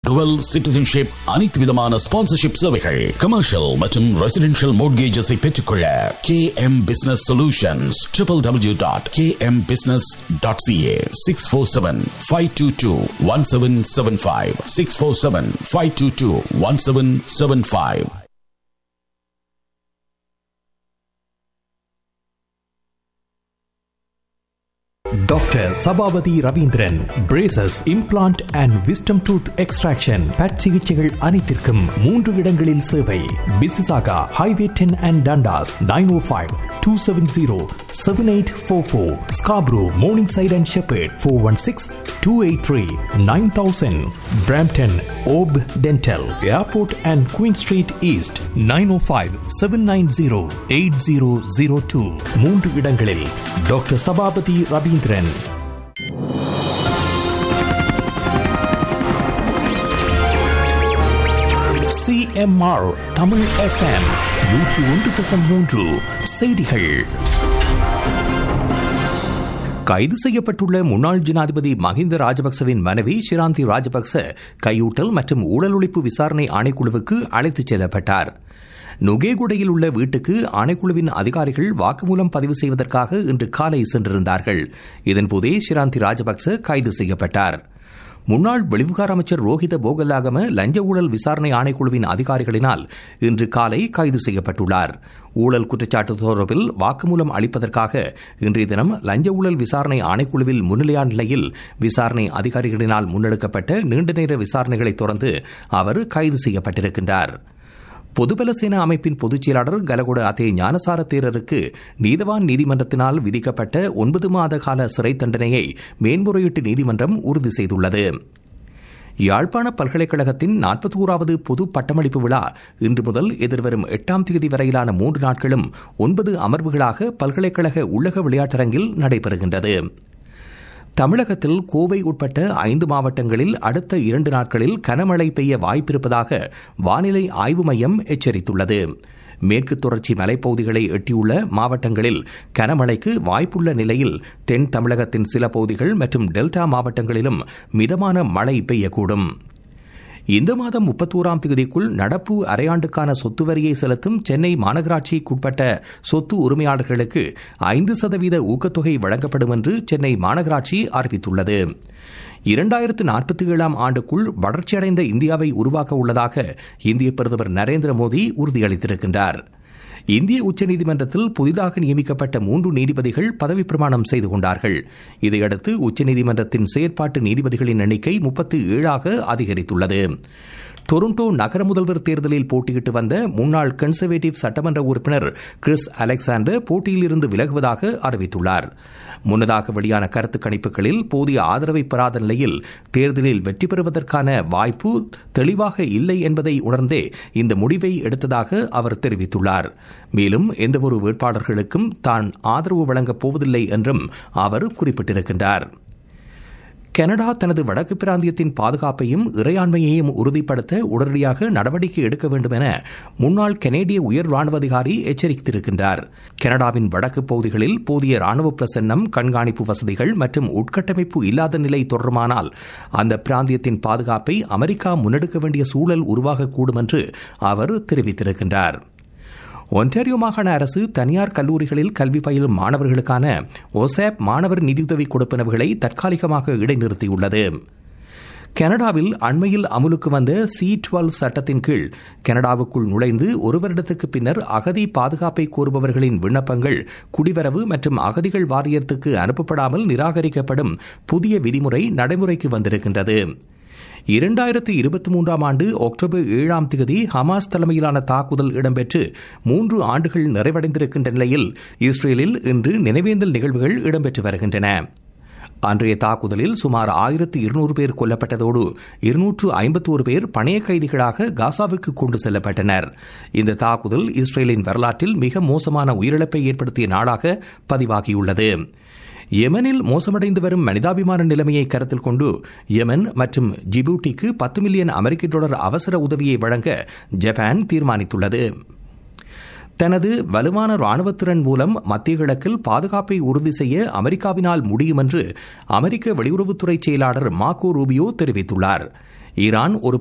twelve citizenship அனைத்து விதமான sponsorship சேவைகள் கமர்ஷியல் மற்றும் ரெசிடென்ஷியல் மோட்கேஜஸை பெற்றுக்கொள்ள K M business solutions triple W dot K M business dot CA six four seven five two two one seven seven five six four seven five two two one seven seven five doctor Sabapathy Ravindran braces implant and wisdom tooth extraction but சிகிச்சைகள் அனைத்திற்கும் மூன்று இடங்களில் சேவை Mississauga highway ten and Dundas nine O five two seven zero seven eight four four Scarborough morningside and shepherd four one six two eight three nine thousand Brampton ஓப் dental airport and Queen Street east nine O five seven nine zero eight zero zero two மூன்று இடங்களில் doctor Sabapathy Ravindran CMR Tamil FM நூற்று ஒன்று தசம் மூன்று செய்திகள் கைது செய்யப்பட்டுள்ள முன்னாள் ஜனாதிபதி மஹிந்த ராஜபக்சவின் மனைவி ஷிராந்தி ராஜபக்ச கையூட்டல் மற்றும் ஊழல் ஒழிப்பு விசாரணை ஆணைக்குழுவுக்கு அழைத்துச் செல்லப்பட்டார் நுகேகுடையில் உள்ள வீட்டுக்கு ஆணைக்குழுவின் அதிகாரிகள் வாக்குமூலம் பதிவு செய்வதற்காக இன்று காலை சென்றிருந்தார்கள் இதன்போதே ஷிராந்தி ராஜபக்ச கைது செய்யப்பட்டார் முன்னாள் வெளிவிகார அமைச்சர் ரோஹித போகல்லாகம லஞ்ச ஊழல் விசாரணை ஆணைக்குழுவின் அதிகாரிகளினால் இன்று காலை கைது செய்யப்பட்டுள்ளார் ஊழல் குற்றச்சாட்டு தொடர்பில் வாக்குமூலம் அளிப்பதற்காக இன்றைய தினம் லஞ்ச ஊழல் விசாரணை ஆணைக்குழுவில் முன்னிலையான நிலையில் விசாரணை அதிகாரிகளினால் முன்னெடுக்கப்பட்ட நீண்ட நேர விசாரணைகளைத் தொடர்ந்து அவர் கைது செய்யப்பட்டிருக்கின்றார் பொதுபல சேனா அமைப்பின் பொதுச் செயலாளர் கலகொட அதே ஞானசார தேரருக்கு நீதவான் நீதிமன்றத்தினால் விதிக்கப்பட்ட ஒன்பது மாத கால சிறை தண்டனையை மேன்முறையீட்டு நீதிமன்றம் உறுதி செய்துள்ளது யாழ்ப்பாண பல்கலைக்கழகத்தின் நாற்பத்தோராவது பொது பட்டமளிப்பு விழா இன்று முதல் எதிர்வரும் எட்டாம் தேதி வரையிலான மூன்று நாட்களும் ஒன்பது அமர்வுகளாக பல்கலைக்கழக உள்ளக விளையாட்டரங்கில் நடைபெறுகின்றது தமிழகத்தில் கோவை உட்பட்ட ஐந்து மாவட்டங்களில் அடுத்த இரண்டு நாட்களில் கனமழை பெய்ய வாய்ப்பிருப்பதாக வானிலை ஆய்வு மையம் எச்சரித்துள்ளது மேற்கு தொடர்ச்சி மலைப்பகுதிகளை எட்டியுள்ள மாவட்டங்களில் கனமழைக்கு வாய்ப்புள்ள நிலையில் தென் தமிழகத்தின் சில பகுதிகள் மற்றும் டெல்டா மாவட்டங்களிலும் மிதமான மழை பெய்யக்கூடும் இந்த மாதம் முப்பத்தோராம் தேதிக்குள் நடப்பு அரையாண்டுக்கான சொத்து வரியை செலுத்தும் சென்னை மாநகராட்சிக்குட்பட்ட சொத்து உரிமையாளர்களுக்கு ஐந்து சதவீத ஊக்கத்தொகை வழங்கப்படும் என்று சென்னை மாநகராட்சி அறிவித்துள்ளது இரண்டாயிரத்து நாற்பத்தி ஏழாம் ஆண்டுக்குள் வளர்ச்சியடைந்த இந்தியாவை உருவாக்க உள்ளதாக இந்திய பிரதமர் நரேந்திர மோடி உறுதியளித்திருக்கின்றார் இந்திய உச்சநீதிமன்றத்தில் புதிதாக நியமிக்கப்பட்ட மூன்று நீதிபதிகள் பதவி பிரமாணம் செய்து கொண்டார்கள் இதையடுத்து உச்சநீதிமன்றத்தின் செயற்பாட்டு நீதிபதிகளின் எண்ணிக்கை முப்பத்தி ஏழாக அதிகரித்துள்ளது டொரண்டோ நகர முதல்வர் தேர்தலில் போட்டியிட்டு வந்த முன்னாள் கன்சர்வேட்டிவ் சட்டமன்ற உறுப்பினர் கிறிஸ் அலெக்சாண்டர் போட்டியிலிருந்து விலகுவதாக அறிவித்துள்ளார் முன்னதாக வெளியான கருத்து கணிப்புகளில் போதிய ஆதரவை பெறாத நிலையில் தேர்தலில் வெற்றி பெறுவதற்கான வாய்ப்பு தெளிவாக இல்லை என்பதை உணர்ந்தே இந்த முடிவை எடுத்ததாக அவர் தெரிவித்துள்ளார் மேலும் எந்தவொரு வேட்பாளர்களுக்கும் தான் ஆதரவு வழங்கப் போவதில்லை என்றும் அவர் குறிப்பிட்டிருக்கின்றார் கனடா தனது வடக்கு பிராந்தியத்தின் பாதுகாப்பையும் இறையாண்மையையும் உறுதிப்படுத்த உடனடியாக நடவடிக்கை எடுக்க வேண்டும் என முன்னாள் கனேடிய உயர் ராணுவ அதிகாரி எச்சரித்திருக்கின்றார் கனடாவின் வடக்கு பகுதிகளில் போதிய ராணுவ பிரசன்னம் கண்காணிப்பு வசதிகள் மற்றும் உட்கட்டமைப்பு இல்லாத நிலை தொடருமானால் அந்த பிராந்தியத்தின் பாதுகாப்பை அமெரிக்கா முன்னெடுக்க வேண்டிய சூழல் உருவாகக்கூடும் என்று அவர் தெரிவித்திருக்கின்றார் ஒன்டாரியோ மாகாண அரசு தனியார் கல்லூரிகளில் கல்வி பயிலும் மாணவர்களுக்கான ஒசாப் மாணவர் நிதியுதவி கொடுப்பனவுகளை தற்காலிகமாக இடைநிறுத்தியுள்ளது கனடாவில் அண்மையில் அமுலுக்கு வந்த சி டுவெல் சட்டத்தின் கீழ் கனடாவுக்குள் நுழைந்து ஒரு வருடத்துக்கு பின்னர் அகதி பாதுகாப்பை கோருபவர்களின் விண்ணப்பங்கள் குடிவரவு மற்றும் அகதிகள் வாரியத்துக்கு அனுப்பப்படாமல் நிராகரிக்கப்படும் புதிய விதிமுறை நடைமுறைக்கு வந்திருக்கின்றது இரண்டாயிரத்தி இருபத்தி மூன்றாம் ஆண்டு அக்டோபர் ஏழாம் தேதி ஹமாஸ் தலைமையிலான தாக்குதல் இடம்பெற்று மூன்று ஆண்டுகள் நிறைவடைந்திருக்கின்ற நிலையில் இஸ்ரேலில் இன்று நினைவேந்தல் நிகழ்வுகள் இடம்பெற்று வருகின்றன அன்றைய தாக்குதலில் சுமார் ஆயிரத்து இருநூறு பேர் கொல்லப்பட்டதோடு இருநூற்று ஐம்பத்தோரு பேர் பணைய கைதிகளாக காசாவுக்கு கொண்டு செல்லப்பட்டனர் இந்த தாக்குதல் இஸ்ரேலின் வரலாற்றில் மிக மோசமான உயிரிழப்பை ஏற்படுத்திய நாளாக பதிவாகியுள்ளது யெமனில் மோசமடைந்து வரும் மனிதாபிமான நிலைமையை கருத்தில் கொண்டு யெமன் மற்றும் ஜிபூட்டிக்கு பத்து மில்லியன் அமெரிக்க டாலர் அவசர உதவியை வழங்க ஜப்பான் தீர்மானித்துள்ளது தனது வலுவான ராணுவத்திறன் மூலம் மத்திய கிழக்கில் பாதுகாப்பை உறுதி செய்ய அமெரிக்காவினால் முடியும் என்று அமெரிக்க வெளியுறவுத்துறை செயலாளர் மார்கோ ரூபியோ தெரிவித்துள்ளார் ஈரான் ஒரு